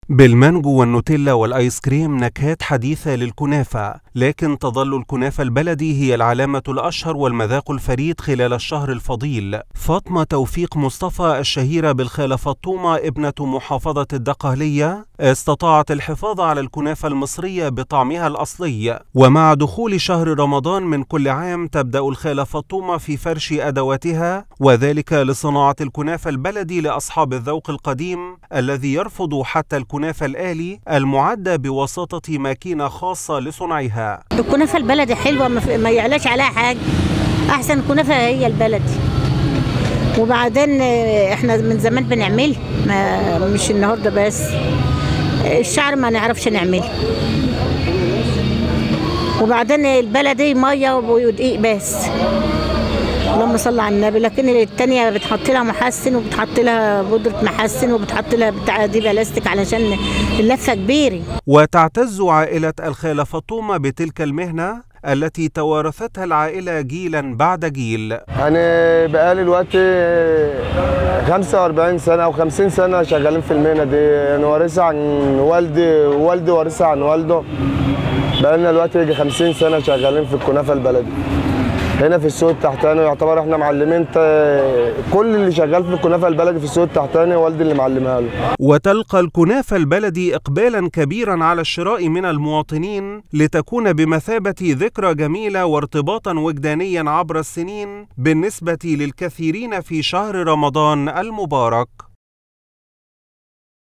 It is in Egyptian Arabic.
بالمانجو والنوتيلا والايس كريم نكهات حديثة للكنافة لكن تظل الكنافة البلدي هي العلامة الأشهر والمذاق الفريد خلال الشهر الفضيل فاطمة توفيق مصطفى الشهيرة بالخالة فطومة ابنة محافظة الدقهلية استطاعت الحفاظ على الكنافة المصرية بطعمها الأصلي ومع دخول شهر رمضان من كل عام تبدأ الخالة فطومة في فرش أدواتها وذلك لصناعة الكنافة البلدي لأصحاب الذوق القديم الذي يرفض حتى الكنافة الآلي المعدة بواسطة ماكينة خاصة لصنعها الكنافه البلدي حلوه ما, في- ما يعلاش عليها حاجه احسن كنافه هي البلدي وبعدين آه، احنا من زمان بنعمل ما مش النهارده بس الشعر ما نعرفش نعمله وبعدين البلدي ميه ودقيق بس اللهم صل على النبي لكن التانية بتحط لها محسن وبتحط لها بودرة محسن وبتحط لها بتاع دي بلاستيك علشان اللفة كبيرة وتعتز عائلة الخالة فطومة بتلك المهنة التي توارثتها العائلة جيلا بعد جيل أنا بقالي دلوقتي 45 سنة أو 50 سنة شغالين في المهنة دي أنا وارثها عن والدي ووالدي وارثها عن والده بقالنا دلوقتي يجي 50 سنة شغالين في الكنافة البلدي هنا في السوق التحتاني يعتبر احنا معلمين ت- كل اللي شغال في الكنافة البلدي في السوق التحتاني والدي اللي معلمها له وتلقى الكنافة البلدي إقبالا كبيرا على الشراء من المواطنين لتكون بمثابة ذكرى جميلة وارتباطا وجدانيا عبر السنين بالنسبة للكثيرين في شهر رمضان المبارك